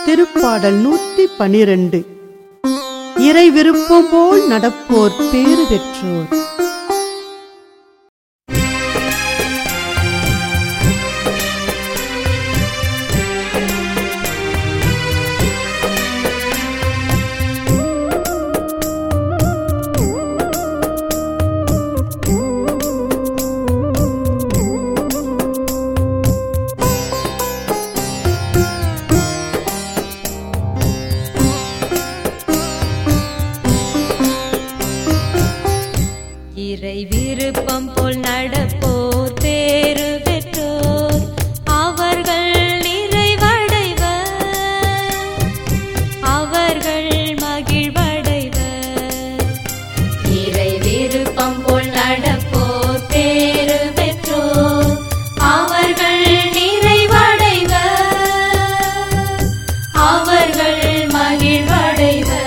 திருப்பாடல் நூற்றி பனிரெண்டு இறை விருப்பம் போல் நடப்போர் பேறு பெற்றோர் இறை விருப்பம் போல் நடப்போர் பேறு பெற்றோர் அவர்கள் நிறைவடைவர் அவர்கள் மகிழ்வடைவர் இறை விருப்பம் போல் நடப்போர் பேறு பெற்றோர் அவர்கள் நிறைவடைவர் அவர்கள் மகிழ்வடைவர்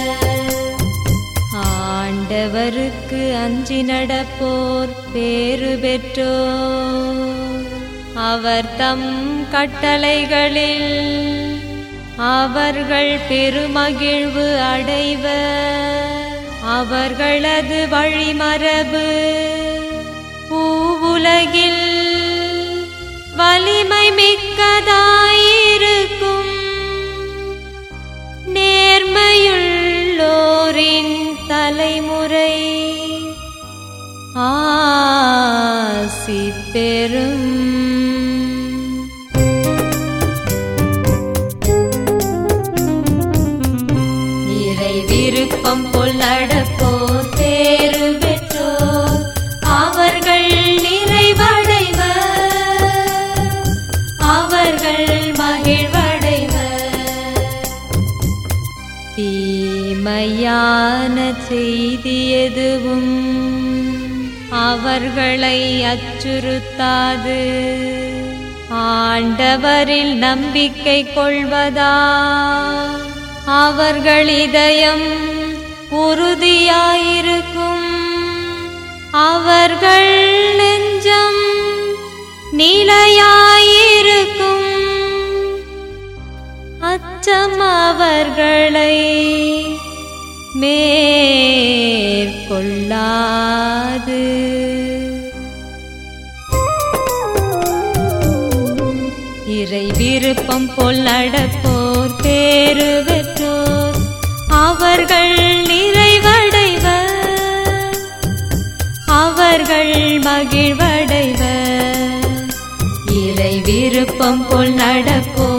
ஆண்டவருக்கு அஞ்சி நடப்போர் பேறு பெற்றோர் அவர் தம் கட்டளைகளில் அவர்கள் பெருமகிழ்வு அடைவர் அவர்களது வழிமரபு பூவுலகில் வலிமை மிக்கதாயிருக்கும் நேர்மையுள்ளோரின் தலைமுறை ஆசி பெறும் இறை விருப்பம் போல் நடப்போர் பேறு பெற்றோர் அவர்கள் நிறைவடைவர் அவர்கள் மகிழ்வடைவர் தீமையான செய்தி எதுவும் அவர்களை அச்சுறுத்தாது ஆண்டவரில் நம்பிக்கை கொள்வதா அவர்கள் இதயம் உறுதியாயிருக்கும் அவர்கள் நெஞ்சம் நிலையாயிருக்கும் அச்சம் அவர்களை மேற்கொள்ளாது இறை விருப்பம் போல் நடப்போர் பேறு பெற்றோர் அவர்கள் நிறைவடைவர் அவர்கள் மகிழ்வடைவர் இறை விருப்பம் போல் நடப்போர்